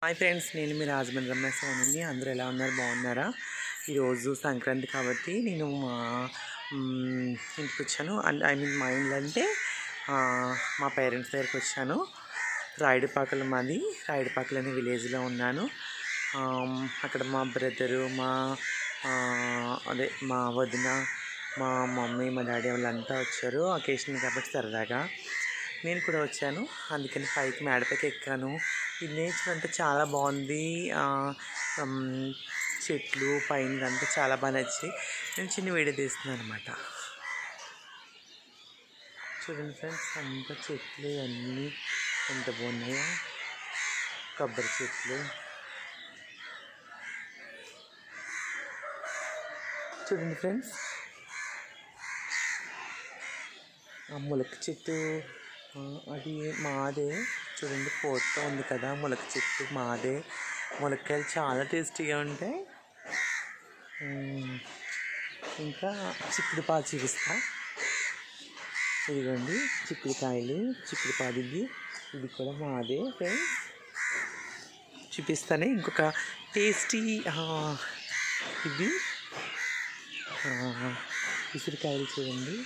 Hi friends నేను మీ రాజమండ్రి రమేష్ సోనిని అందరూ ఎలా ఉన్నారు బాగున్నారా ఈరోజు సంక్రాంతి కాబట్టి నేను మా మ్, ఇంటికి వచ్చాను అండ్ ఐ మీన్ మా ఇంట్లో అంటే ఆ, మా పేరెంట్స్ దగ్గరికి వచ్చాను రాయుడుపాకలు మాది రాయుడుపాకలు అనే విలేజ్లో ఉన్నాను ఆమ్, అక్కడ మా బ్రదరు మా ఆ, అదే మా వదిన మా మమ్మీ మా డాడీ వాళ్ళంతా వచ్చారు అకేషన్ కాబట్టి సరదాగా నేను కూడా వచ్చాను అందుకని పైకి మేడపైకి ఎక్కాను ఈ నేచర్ అంతా చాలా బాగుంది ఆ, ఉమ్, చెట్లు పైన అంతా చాలా బాగా నచ్చి నేను చిన్న వీడియో తీస్తున్నాను అనమాట చూడండి ఫ్రెండ్స్ అంత చెట్లు అన్నీ ఎంత బాగున్నాయో కొబ్బరి చెట్లు చూడండి ఫ్రెండ్స్ ఆ ములక చెట్టు ఆ, అది మాదే చూడండి పోతా ఉంది కదా ములక చెట్టు మాదే ములక్కాయలు చాలా టేస్టీగా ఉంటాయి ఉమ్, ఇంకా చిక్కుడు పాలు చూపిస్తా ఇదిగోండి చిక్కుడుకాయలు చిక్కుడు పాలు ఇది ఇది కూడా మాదే ఫ్రెండ్స్ చూపిస్తానే ఇంకొక టేస్టీ ఇది ఆ, ఉసిరికాయలు చూడండి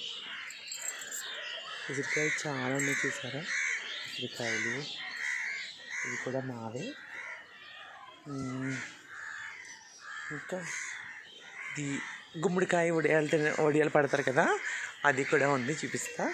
ఉసిరికాయలు చాలా ఉన్నాయి చూసారా ఉసిరికాయలు ఇవి కూడా మావే మ్మ్. ఇంకా ఇది గుమ్మడికాయ వడియాలు తిన వడియాలు పడతారు కదా అది కూడా ఉంది చూపిస్తా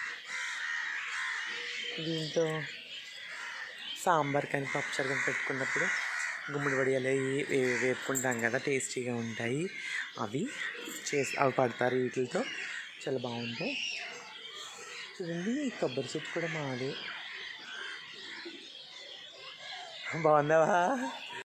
దీంతో సాంబార్ కానీ పప్పుచారు కానీ పెట్టుకున్నప్పుడు గుమ్మడి వడియాలు అవి వే- వేపుకుంటాం కదా టేస్టీగా ఉంటాయి అవి చేసి అవి పడతారు వీటితో చాలా బాగుంటాయి చూడండి ఈ కొబ్బరి చెట్టు కూడా మాది బాగుందావా